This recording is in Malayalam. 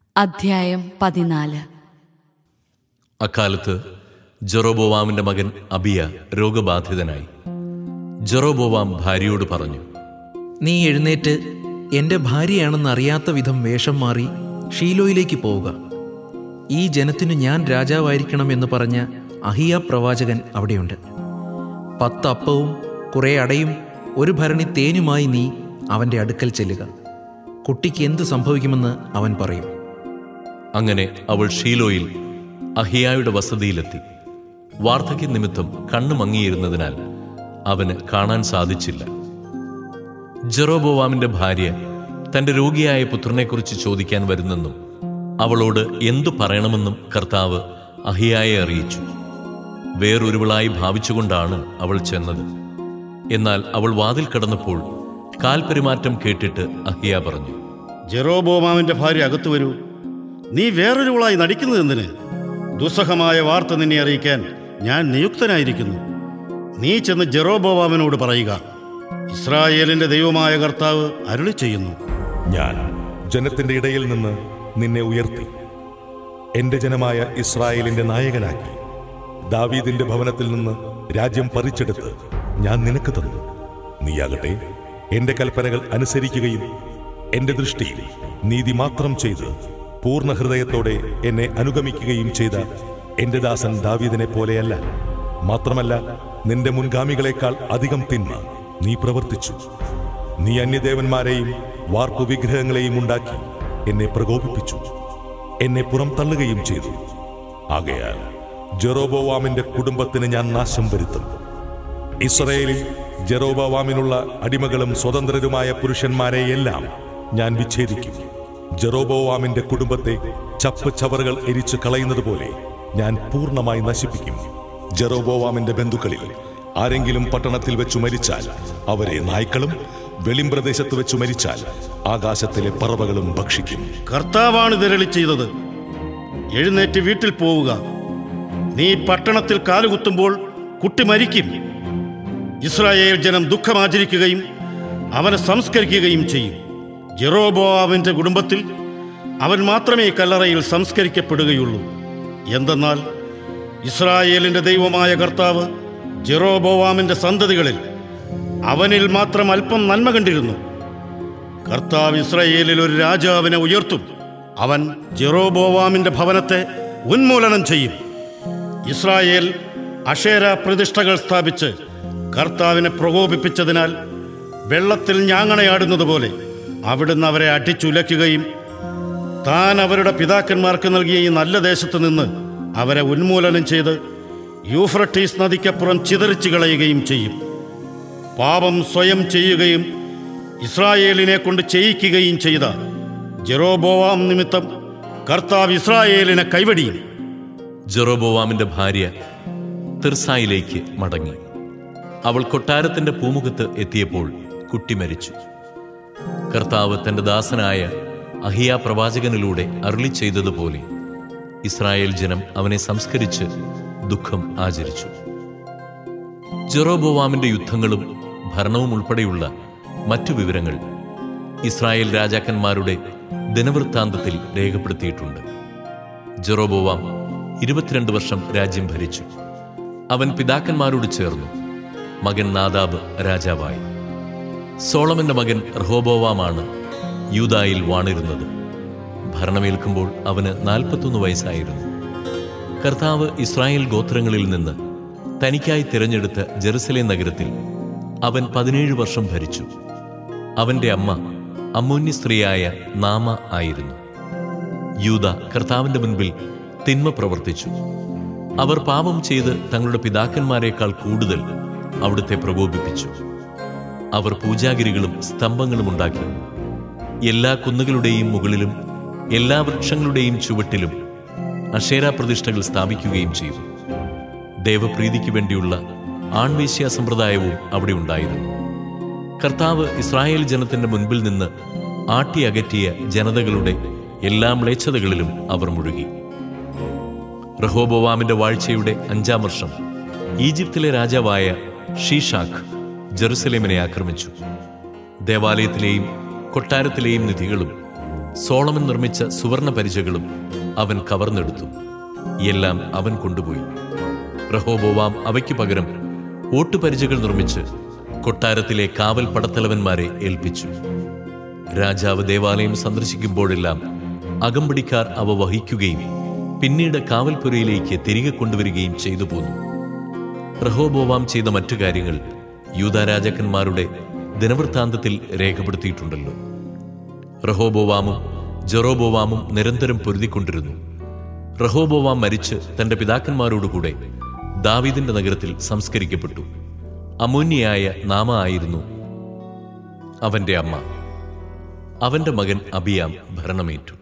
അധ്യായം പതിനാല് അക്കാലത്ത് ജെറോബോവാമിന്റെ മകൻ അബിയ രോഗബാധിതനായി ജെറോബോവാം ഭാര്യയോട് പറഞ്ഞു നീ എഴുന്നേറ്റ് എൻ്റെ ഭാര്യയാണെന്ന് അറിയാത്ത വിധം വേഷം മാറി ഷീലോയിലേക്ക് പോവുക ഈ ജനത്തിനു ഞാൻ രാജാവായിരിക്കണമെന്ന് പറഞ്ഞ അഹിയ പ്രവാചകൻ അവിടെയുണ്ട് പത്ത് അപ്പവും കുറേ അടയും ഒരു ഭരണി തേനുമായി നീ അവൻ്റെ അടുക്കൽ ചെല്ലുക കുട്ടിക്ക് എന്ത് സംഭവിക്കുമെന്ന് അവൻ പറയും അങ്ങനെ അവൾ ഷീലോയിൽ അഹിയായുടെ വസതിയിലെത്തി വാർദ്ധക്യ നിമിത്തം കണ്ണു മങ്ങിയിരുന്നതിനാൽ അവന് കാണാൻ സാധിച്ചില്ല ജെറോബോവാമിന്റെ ഭാര്യ തന്റെ രോഗിയായ പുത്രനെക്കുറിച്ച് ചോദിക്കാൻ വരുന്നെന്നും അവളോട് എന്തു പറയണമെന്നും കർത്താവ് അഹിയായെ അറിയിച്ചു വേറൊരുവളായി ഭാവിച്ചുകൊണ്ടാണ് അവൾ ചെന്നത് എന്നാൽ അവൾ വാതിൽ കടന്നപ്പോൾ കാൽപെരുമാറ്റം കേട്ടിട്ട് അഹിയ പറഞ്ഞു ജെറോബോമാവിന്റെ ഭാര്യ അകത്തു വരൂ നീ വേറൊരുവളായി നടിക്കുന്നത് എന്തിന് ദുസ്സഹമായ വാർത്ത നിന്നെ അറിയിക്കാൻ ഞാൻ നിയുക്തനായിരിക്കുന്നു നീ ചെന്ന് ജെറോബോവാമിനോട് പറയുക ഇസ്രായേലിന്റെ ദൈവമായ കർത്താവ് അരുളി ചെയ്യുന്നു ഞാൻ ജനത്തിന്റെ ഇടയിൽ നിന്ന് നിന്നെ ഉയർത്തി എന്റെ ജനമായ ഇസ്രായേലിന്റെ നായകനാക്കി ദാവീദിന്റെ ഭവനത്തിൽ നിന്ന് രാജ്യം പറിച്ചെടുത്ത് ഞാൻ നിനക്ക് തന്നു നീയാകട്ടെ എന്റെ കൽപ്പനകൾ അനുസരിക്കുകയും എന്റെ ദൃഷ്ടിയിൽ നീതി മാത്രം ചെയ്ത് പൂർണ്ണ ഹൃദയത്തോടെ എന്നെ അനുഗമിക്കുകയും ചെയ്ത എന്റെ ദാസൻ ദാവീദിനെ പോലെയല്ല മാത്രമല്ല നിന്റെ മുൻഗാമികളെക്കാൾ അധികം തിന്മ നീ പ്രവർത്തിച്ചു നീ അന്യദേവന്മാരെയും വാർപ്പു വിഗ്രഹങ്ങളെയും ഉണ്ടാക്കി എന്നെ പ്രകോപിപ്പിച്ചു എന്നെ പുറം തള്ളുകയും ചെയ്തു ആകയാൽ ജെറോബോവാമിന്റെ കുടുംബത്തിന് ഞാൻ നാശം വരുത്തും ഇസ്രയേലിൽ ജെറോബോവാമിനുള്ള അടിമകളും സ്വതന്ത്രരുമായ പുരുഷന്മാരെയെല്ലാം ഞാൻ വിച്ഛേദിക്കും ജെറോബോവാമിന്റെ കുടുംബത്തെ ചപ്പ് ചവറുകൾ എരിച്ചു കളയുന്നത് പോലെ ഞാൻ പൂർണ്ണമായി നശിപ്പിക്കും ജെറോബോവാമിന്റെ ബന്ധുക്കളിൽ ആരെങ്കിലും പട്ടണത്തിൽ വെച്ചു മരിച്ചാൽ അവരെ നായ്ക്കളും വെളിമ്പ്രദേശത്ത് വെച്ചു മരിച്ചാൽ ആകാശത്തിലെ പറവകളും ഭക്ഷിക്കും കർത്താവാണ് ഇതിരളി ചെയ്തത് എഴുന്നേറ്റ് വീട്ടിൽ പോവുക നീ പട്ടണത്തിൽ കാലുകുത്തുമ്പോൾ കുട്ടി മരിക്കും ഇസ്രായേൽ ജനം ദുഃഖമാചരിക്കുകയും അവനെ സംസ്കരിക്കുകയും ചെയ്യും ജെറോബോവാവിന്റെ കുടുംബത്തിൽ അവൻ മാത്രമേ കല്ലറയിൽ സംസ്കരിക്കപ്പെടുകയുള്ളൂ എന്തെന്നാൽ ഇസ്രായേലിന്റെ ദൈവമായ കർത്താവ് ജെറോബോവാമിന്റെ സന്തതികളിൽ അവനിൽ മാത്രം അല്പം നന്മ കണ്ടിരുന്നു കർത്താവ് ഇസ്രായേലിൽ ഒരു രാജാവിനെ ഉയർത്തും അവൻ ജെറോബോവാമിന്റെ ഭവനത്തെ ഉന്മൂലനം ചെയ്യും ഇസ്രായേൽ അഷേര പ്രതിഷ്ഠകൾ സ്ഥാപിച്ച് കർത്താവിനെ പ്രകോപിപ്പിച്ചതിനാൽ വെള്ളത്തിൽ ഞാങ്ങണയാടുന്നത് പോലെ അവിടുന്ന് അവരെ അടിച്ചുലയ്ക്കുകയും താൻ അവരുടെ പിതാക്കന്മാർക്ക് നൽകിയ ഈ നല്ല ദേശത്ത് നിന്ന് അവരെ ഉന്മൂലനം ചെയ്ത് യൂഫ്രട്ടീസ് നദിക്കപ്പുറം ചിതറിച്ചു കളയുകയും ചെയ്യും പാപം സ്വയം ചെയ്യുകയും ഇസ്രായേലിനെ കൊണ്ട് ചെയ്യിക്കുകയും ചെയ്ത ജെറോബോവാം നിമിത്തം കർത്താവ് ഇസ്രായേലിനെ കൈവടിയും ജെറോബോവാമിന്റെ ഭാര്യ തിർസായിലേക്ക് മടങ്ങി അവൾ കൊട്ടാരത്തിന്റെ പൂമുഖത്ത് എത്തിയപ്പോൾ കുട്ടി മരിച്ചു കർത്താവ് തന്റെ ദാസനായ അഹിയ പ്രവാചകനിലൂടെ അരുളി ചെയ്തതുപോലെ ഇസ്രായേൽ ജനം അവനെ സംസ്കരിച്ച് ദുഃഖം ആചരിച്ചു ജെറോബോവാമിന്റെ യുദ്ധങ്ങളും ഭരണവും ഉൾപ്പെടെയുള്ള മറ്റു വിവരങ്ങൾ ഇസ്രായേൽ രാജാക്കന്മാരുടെ ദിനവൃത്താന്തത്തിൽ രേഖപ്പെടുത്തിയിട്ടുണ്ട് ജെറോബോവാം ഇരുപത്തിരണ്ട് വർഷം രാജ്യം ഭരിച്ചു അവൻ പിതാക്കന്മാരോട് ചേർന്നു മകൻ നാദാബ് രാജാവായി സോളമന്റെ മകൻ റഹോബോവാമാണ് യൂതായിൽ വാണിരുന്നത് ഭരണമേൽക്കുമ്പോൾ അവന് നാൽപ്പത്തൊന്ന് വയസ്സായിരുന്നു കർത്താവ് ഇസ്രായേൽ ഗോത്രങ്ങളിൽ നിന്ന് തനിക്കായി തിരഞ്ഞെടുത്ത ജെറുസലേം നഗരത്തിൽ അവൻ പതിനേഴ് വർഷം ഭരിച്ചു അവന്റെ അമ്മ അമ്മൂന്യ സ്ത്രീയായ നാമ ആയിരുന്നു യൂത കർത്താവിന്റെ മുൻപിൽ തിന്മ പ്രവർത്തിച്ചു അവർ പാപം ചെയ്ത് തങ്ങളുടെ പിതാക്കന്മാരെക്കാൾ കൂടുതൽ അവിടുത്തെ പ്രകോപിപ്പിച്ചു അവർ പൂജാഗിരികളും സ്തംഭങ്ങളും ഉണ്ടാക്കി എല്ലാ കുന്നുകളുടെയും മുകളിലും എല്ലാ വൃക്ഷങ്ങളുടെയും ചുവട്ടിലും അഷേര പ്രതിഷ്ഠകൾ സ്ഥാപിക്കുകയും ചെയ്തു ദേവപ്രീതിക്ക് വേണ്ടിയുള്ള ആൺവേശ്യ സമ്പ്രദായവും അവിടെ ഉണ്ടായിരുന്നു കർത്താവ് ഇസ്രായേൽ ജനത്തിന്റെ മുൻപിൽ നിന്ന് ആട്ടിയകറ്റിയ ജനതകളുടെ എല്ലാ മ്ലേച്ഛതകളിലും അവർ മുഴുകി റഹോബോവാമിന്റെ വാഴ്ചയുടെ അഞ്ചാം വർഷം ഈജിപ്തിലെ രാജാവായ ഷീഷാഖ് ജെറുസലേമിനെ ആക്രമിച്ചു ദേവാലയത്തിലെയും കൊട്ടാരത്തിലെയും നിധികളും സോളമൻ നിർമ്മിച്ച സുവർണ പരിചകളും അവൻ കവർന്നെടുത്തു എല്ലാം അവൻ കൊണ്ടുപോയി റഹോബോവാം അവയ്ക്കു പകരം ഓട്ടുപരിചകൾ നിർമ്മിച്ച് കൊട്ടാരത്തിലെ കാവൽ പടത്തലവന്മാരെ ഏൽപ്പിച്ചു രാജാവ് ദേവാലയം സന്ദർശിക്കുമ്പോഴെല്ലാം അകമ്പടിക്കാർ അവ വഹിക്കുകയും പിന്നീട് കാവൽപുരയിലേക്ക് തിരികെ കൊണ്ടുവരികയും ചെയ്തു പോന്നു റഹോബോവാം ചെയ്ത മറ്റു കാര്യങ്ങൾ യൂതാരാജാക്കന്മാരുടെ ദിനവൃത്താന്തത്തിൽ രേഖപ്പെടുത്തിയിട്ടുണ്ടല്ലോ റഹോബോവാമും ജെറോബോവാമും നിരന്തരം പൊരുതിക്കൊണ്ടിരുന്നു റഹോബോവാം മരിച്ച് തന്റെ പിതാക്കന്മാരോടുകൂടെ ദാവീദിന്റെ നഗരത്തിൽ സംസ്കരിക്കപ്പെട്ടു അമൂന്യയായ നാമ ആയിരുന്നു അവന്റെ അമ്മ അവന്റെ മകൻ അബിയാം ഭരണമേറ്റു